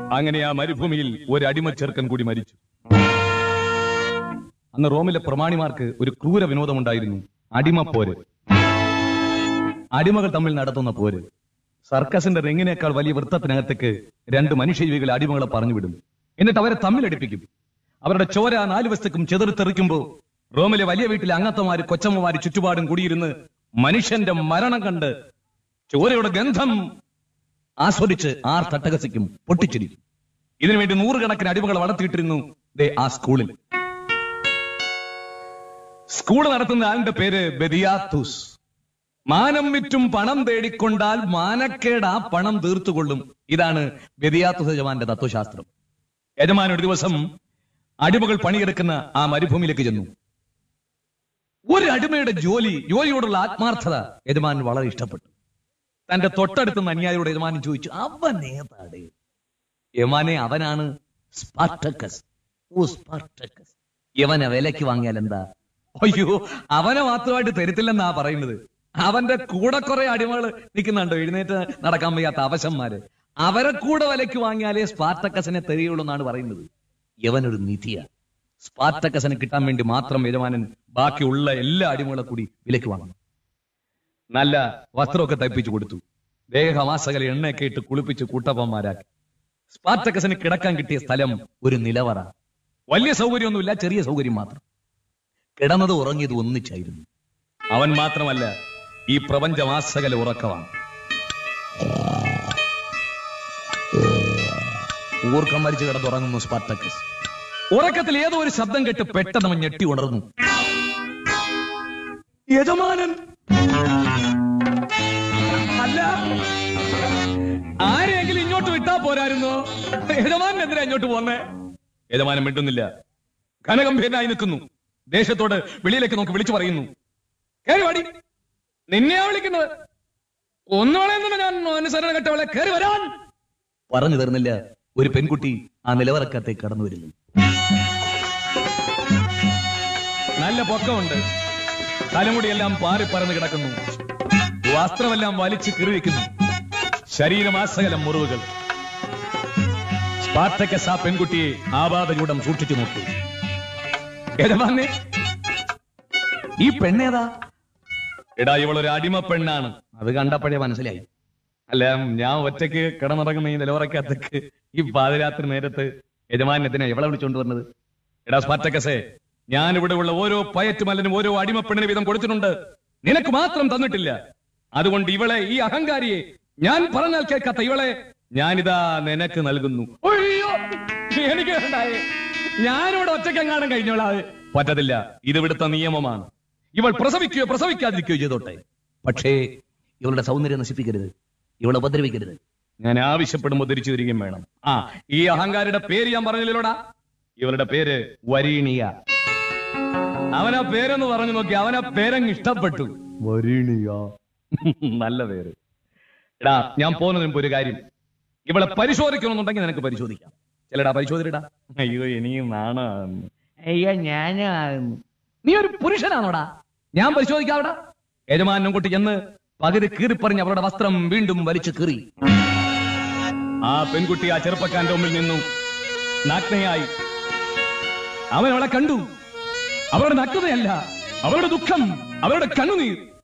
അങ്ങനെ ആ മരുഭൂമിയിൽ ഒരു അടിമ ചെറുക്കൻ കൂടി മരിച്ചു അന്ന് റോമിലെ പ്രമാണിമാർക്ക് ഒരു ക്രൂര വിനോദമുണ്ടായിരുന്നു അടിമപ്പോര് അടിമകൾ തമ്മിൽ നടത്തുന്ന പോര് സർക്കസിന്റെ റിങ്ങിനേക്കാൾ വലിയ വൃത്തത്തിനകത്തേക്ക് രണ്ട് മനുഷ്യജീവികൾ അടിമകളെ പറഞ്ഞുവിടും എന്നിട്ട് അവരെ തമ്മിലടിപ്പിക്കും അവരുടെ ചോര നാല് വശത്തേക്കും ചെതറിത്തെറിക്കുമ്പോ റോമിലെ വലിയ വീട്ടിലെ അംഗത്തമാര് കൊച്ചമ്മമാര് ചുറ്റുപാടും കൂടിയിരുന്ന് മനുഷ്യന്റെ മരണം കണ്ട് ചോരയുടെ ഗന്ധം ആസ്വദിച്ച് ആർ തട്ടകസിക്കും പൊട്ടിച്ചിരിക്കും ഇതിനുവേണ്ടി നൂറുകണക്കിന് അടിമകളെ വളർത്തിയിട്ടിരുന്നു ദേ ആ സ്കൂളിൽ സ്കൂൾ നടത്തുന്ന ആളിന്റെ പേര് ബെദിയാത്തൂസ് മാനം വിറ്റും പണം തേടിക്കൊണ്ടാൽ മാനക്കേട് ആ പണം തീർത്തുകൊള്ളും ഇതാണ് ബെദിയാത്തൂസ് യജമാന്റെ തത്വശാസ്ത്രം യജമാൻ ഒരു ദിവസം അടിമകൾ പണിയെടുക്കുന്ന ആ മരുഭൂമിയിലേക്ക് ചെന്നു ഒരു അടിമയുടെ ജോലി ജോലിയോടുള്ള ആത്മാർത്ഥത യജമാൻ വളരെ ഇഷ്ടപ്പെട്ടു തന്റെ തൊട്ടടുത്തുന്ന അന്യായോട് യജമാനൻ ചോദിച്ചു അവൻ ഏതാടേ യമാനെ അവനാണ് സ്പാർട്ടക്കസ് ഓ സ്പാർട്ടക്കസ് യവനെ വിലക്ക് വാങ്ങിയാൽ എന്താ അയ്യോ അവനെ മാത്രമായിട്ട് തരത്തില്ലെന്നാ പറയുന്നത് അവന്റെ കൂടെ കുറെ അടിമകൾ നിൽക്കുന്നുണ്ടോ എഴുന്നേറ്റ് നടക്കാൻ വയ്യാത്ത അവശന്മാര് അവരെ കൂടെ വിലക്ക് വാങ്ങിയാലേ സ്പാർട്ടക്കസിനെ തെരിയുള്ളൂ എന്നാണ് പറയുന്നത് യവനൊരു നിധിയ സ്പാർട്ടക്കസിന് കിട്ടാൻ വേണ്ടി മാത്രം യജമാനൻ ബാക്കിയുള്ള എല്ലാ അടിമകളെ കൂടി വിലക്ക് വാങ്ങുന്നു നല്ല വസ്ത്രമൊക്കെ തയ്പ്പിച്ചു കൊടുത്തു ദേഹമാസകല എണ്ണയൊക്കെ ഇട്ട് കുളിപ്പിച്ച് കൂട്ടപ്പന്മാരാക്കി സ്പാർട്ടക്കസിന് കിടക്കാൻ കിട്ടിയ സ്ഥലം ഒരു നിലവറ വലിയ സൗകര്യമൊന്നുമില്ല ചെറിയ സൗകര്യം മാത്രം കിടന്നത് ഉറങ്ങിയത് ഒന്നിച്ചായിരുന്നു അവൻ മാത്രമല്ല ഈ പ്രപഞ്ചമാസകല ഉറക്കമാണ് ഊർക്കം മരിച്ചു കിടന്നുറങ്ങുന്നു സ്പാർട്ടക്കസ് ഉറക്കത്തിൽ ഏതോ ഒരു ശബ്ദം കേട്ട് പെട്ടെന്ന് അവൻ ഞെട്ടി ഉണർന്നു യജമാനൻ അല്ല ആരെങ്കിലും ഇങ്ങോട്ട് വിട്ടാ പോരായിരുന്നോ യജമാനൻ എന്തിനാ ഇങ്ങോട്ട് പോന്നേ യജമാനൻ മിണ്ടുന്നില്ല ഘനഗംഭീരനായി നിൽക്കുന്നു ദേശത്തോട് വെളിയിലേക്ക് നോക്കി വിളിച്ചു പറയുന്നു കേറി വാടി നിന്നെയാ വിളിക്കുന്നത് ഒന്നോളെ ഞാൻ അനുസരണ കെട്ടവളെ കേറി വരാൻ പറഞ്ഞു തരുന്നില്ല ഒരു പെൺകുട്ടി ആ നിലവറക്കത്തേക്ക് കടന്നു വരുന്നു നല്ല പൊക്കമുണ്ട് തലമുടിയെല്ലാം പാറി പറന്ന് കിടക്കുന്നു വസ്ത്രമെല്ലാം വലിച്ചു കീറിവെക്കുന്നു ശരീരമാസകലം മുറിവുകൾ സ്പാർട്ടക്കസ് ആ പെൺകുട്ടിയെ ആപാതചൂടം സൂക്ഷിച്ചു നോക്കി യജമാനെ ഈ പെണ്ണേതാ എടാ ഇവളൊരു അടിമ പെണ്ണാണ് അത് കണ്ടപ്പോഴേ മനസ്സിലായി അല്ല ഞാൻ ഒറ്റയ്ക്ക് കിടന്നിറങ്ങുന്ന ഈ നിലവറക്കകത്തേക്ക് ഈ പാതിരാത്രി നേരത്ത് യജമാനത്തിനെ എവളെ വിളിച്ചോണ്ട് വന്നത് എടാ സ്പാർട്ടക്കസേ ഞാൻ ഇവിടെ ഉള്ള ഓരോ പയറ്റുമല്ലനും ഓരോ അടിമ പെണ്ണിന് വീതം കൊടുത്തിട്ടുണ്ട് നിനക്ക് മാത്രം തന്നിട്ടില്ല അതുകൊണ്ട് ഇവളെ ഈ അഹങ്കാരിയെ ഞാൻ പറഞ്ഞാൽ കേൾക്കാത്ത ഇവളെ ഞാനിതാ നിനക്ക് നൽകുന്നു അയ്യോ എനിക്ക് വേണ്ടായേ ഞാനിവിടെ ഒറ്റക്കെങ്ങാനും കഴിഞ്ഞോളാതെ പറ്റത്തില്ല ഇത് ഇവിടുത്തെ നിയമമാണ് ഇവൾ പ്രസവിക്കുകയോ പ്രസവിക്കാതിരിക്കുകയോ ചെയ്തോട്ടെ പക്ഷേ ഇവളുടെ സൗന്ദര്യം നശിപ്പിക്കരുത് ഇവളെ ഉപദ്രവിക്കരുത് ഞാൻ ആവശ്യപ്പെടുമ്പോൾ തിരിച്ചു തരികയും വേണം ആ ഈ അഹങ്കാരിയുടെ പേര് ഞാൻ പറഞ്ഞില്ലല്ലോടാ ഇവളുടെ പേര് വരീണിയ അവനാ പേരെന്ന് പറഞ്ഞു നോക്കി അവനാ പേരങ്ങ് ഇഷ്ടപ്പെട്ടു വരീണിയ നല്ല പേര് എടാ ഞാൻ പോകുന്നതിന് മുമ്പ് ഒരു കാര്യം ഇവളെ പരിശോധിക്കണമെന്നുണ്ടെങ്കിൽ നിനക്ക് പരിശോധിക്കാം ചിലടാ പരിശോധിക്കടാ അയ്യോ എനിക്ക് നാണാന്ന് അയ്യോ ഞാനാന്ന് നീ ഒരു പുരുഷനാണോടാ ഞാൻ പരിശോധിക്കാവടാ യജമാനും കുട്ടി ചെന്ന് പകുതി കീറിപ്പറിഞ്ഞ് അവരുടെ വസ്ത്രം വീണ്ടും വലിച്ചു കീറി ആ പെൺകുട്ടി ആ ചെറുപ്പക്കാരന്റെ മുമ്പിൽ നിന്നു നാഗ്നയായി അവൻ അവളെ കണ്ടു അവരുടെ നഗ്നതയല്ല അവരുടെ ദുഃഖം അവരുടെ കണ്ണുനീർ